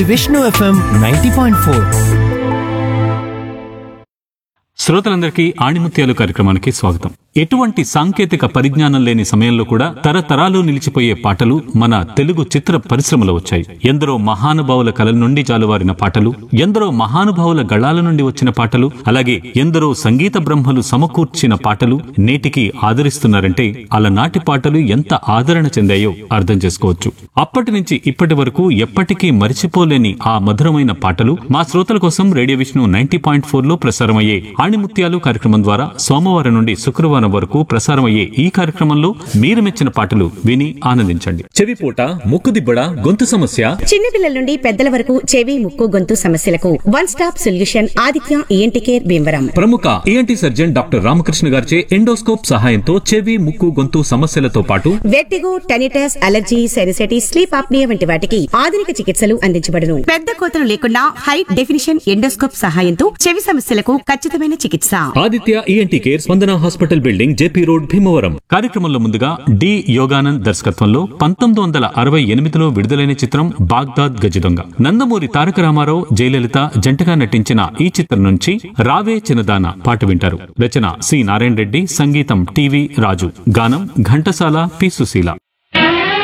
Vishnu FM ninety point four శ్రోతలందరికీ ఆణిముత్యాలు కార్యక్రమానికి స్వాగతం ఎటువంటి సాంకేతిక పరిజ్ఞానం లేని సమయంలో కూడా తరతరాలు నిలిచిపోయే పాటలు మన తెలుగు చిత్ర పరిశ్రమలో వచ్చాయి ఎందరో మహానుభావుల కళల నుండి జాలువారిన పాటలు ఎందరో మహానుభావుల గళాల నుండి వచ్చిన పాటలు అలాగే ఎందరో సంగీత బ్రహ్మలు సమకూర్చిన పాటలు నేటికి ఆదరిస్తున్నారంటే అలనాటి పాటలు ఎంత ఆదరణ చెందాయో అర్థం చేసుకోవచ్చు అప్పటి నుంచి ఇప్పటి వరకు ఎప్పటికీ మరిచిపోలేని ఆ మధురమైన పాటలు మా శ్రోతల కోసం radio Vishnu ninety point four లో ప్రసారమయ్యే ఆణిముత్యాలు కార్యక్రమం ద్వారా సోమవారం నుండి శుక్రవారం వరకు ప్రసారమయ్యే ఈ కార్యక్రమంలో మీరు మెచ్చిన పాటలు విని ఆనందించండి చెవిపూట ముక్కుదిబ్బడ గొంతు సమస్య చిన్నపిల్లల నుండి పెద్దల వరకు చెవి ముక్కు గొంతు సమస్యలకు one stop solution Aditya ENT care Bhimavaram ప్రముఖ ఈఎన్టీ సర్జన్ డాక్టర్ రామకృష్ణ గారిచే ఎండోస్కోప్ సహాయంతో చెవి ముక్కు గొంతు సమస్యలతో పాటు vertigo tinnitus allergy sinusitis sleep apnea వంటి వాటికి ఆధునిక చికిత్సలు అందించబడును పెద్ద కోతలు లేకుండా హై డెఫినిషన్ ఎండోస్కోప్ సహాయంతో చెవి సమస్యలకు ఖచ్చితమైన చికిత్స Aditya ENT care Spandana hospital building JP road Bhimavaram కార్యక్రమంలో ముందుగా డి యోగానంద్ దర్శకత్వంలో పంతొమ్మిది వందల అరవై ఎనిమిదిలో విడుదలైన చిత్రం బాగ్దాద్ గజదొంగ నందమూరి తారక రామారావు జయలలిత జంటగా నటించిన ఈ చిత్రం నుంచి రావే చిన్నదాన పాట వింటారు రచన సి నారాయణ రెడ్డి సంగీతం టివి రాజు గానం ఘంటసాల పి సుశీల